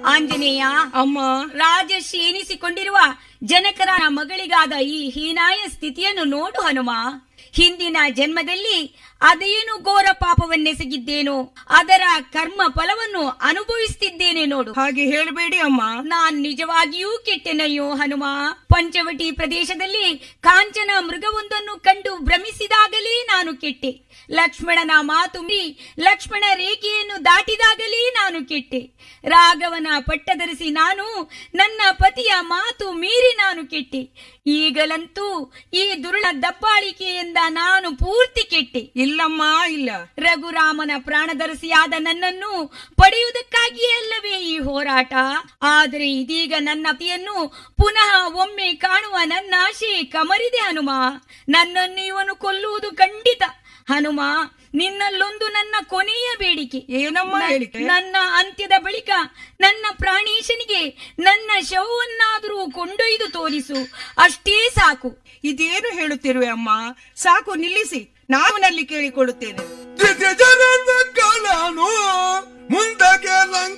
ಆಂಜನೇಯ ಅಮ್ಮ ರಾಜಶ್ರೀ ಎನಿಸಿಕೊಂಡಿರುವ ಜನಕರ ಮಗಳಿಗಾದ ಈ ಹೀನಾಯ ಸ್ಥಿತಿಯನ್ನು ನೋಡು ಹನುಮ ಹಿಂದಿನ ಜನ್ಮದಲ್ಲಿ ಅದೇನು ಘೋರ ಪಾಪವನ್ನೆಸಗಿದ್ದೇನೋ ಅದರ ಕರ್ಮ ಫಲವನ್ನು ಅನುಭವಿಸುತ್ತಿದ್ದೇನೆ ನೋಡು ಹಾಗೆ ಹೇಳಬೇಡಿ ಅಮ್ಮ ನಾನ್ ನಿಜವಾಗಿಯೂ ಕೆಟ್ಟೆನಯ್ಯೋ ಹನುಮ ಪಂಚವಟಿ ಪ್ರದೇಶದಲ್ಲಿ ಕಾಂಚನ ಮೃಗವೊಂದನ್ನು ಕಂಡು ಭ್ರಮಿಸಿದಾಗಲೇ ನಾನು ಕೆಟ್ಟೆ ಲಕ್ಷ್ಮಣನ ಮಾತು ಮೀರಿ ಲಕ್ಷ್ಮಣ ರೇಖೆಯನ್ನು ದಾಟಿದಾಗಲೇ ನಾನು ಕೆಟ್ಟೆ ರಾಘವನ ಪಟ್ಟ ಧರಿಸಿ ನಾನು ನನ್ನ ಪತಿಯ ಮಾತು ಮೀರಿ ನಾನು ಕೆಟ್ಟೆ ಈಗಲಂತೂ ಈ ದುರುಳ ದಬ್ಬಾಳಿಕೆಯಿಂದ ನಾನು ಪೂರ್ತಿ ಕೆಟ್ಟೆ ಇಲ್ಲಮ್ಮ ಇಲ್ಲ ರಘುರಾಮನ ಪ್ರಾಣದರಸಿಯಾದ ನನ್ನನ್ನು ಪಡೆಯುವುದಕ್ಕಾಗಿಯೇ ಅಲ್ಲವೇ ಈ ಹೋರಾಟ ಆದರೆ ಇದೀಗ ನನ್ನ ಪತಿಯನ್ನು ಪುನಃ ಒಮ್ಮೆ ಕಾಣುವ ನನ್ನ ಆಶೆ ಕಮರಿದೆ ಹನುಮ ನನ್ನನ್ನು ಇವನು ಕೊಲ್ಲುವುದು ಖಂಡಿತ ಹನುಮ ನಿನ್ನಲ್ಲೊಂದು ನನ್ನ ಕೊನೆಯ ಬೇಡಿಕೆ ಏನಮ್ಮ ನ- ಹೇಳಿಕೆ ನನ್ನ ಅಂತ್ಯದ ಬಳಿಕ ನನ್ನ ಪ್ರಾಣೇಶನಿಗೆ ನನ್ನ ಶವವನ್ನಾದರೂ ಕೊಂಡೊಯ್ದು ತೋರಿಸು ಅಷ್ಟೇ ಸಾಕು ಇದೇನು ಹೇಳುತ್ತಿರುವೆ ಅಮ್ಮ ಸಾಕು ನಿಲ್ಲಿಸಿ ನಾನು ನಲ್ಲಿ ಕೇಳಿಕೊಳ್ಳುತ್ತೇನೆ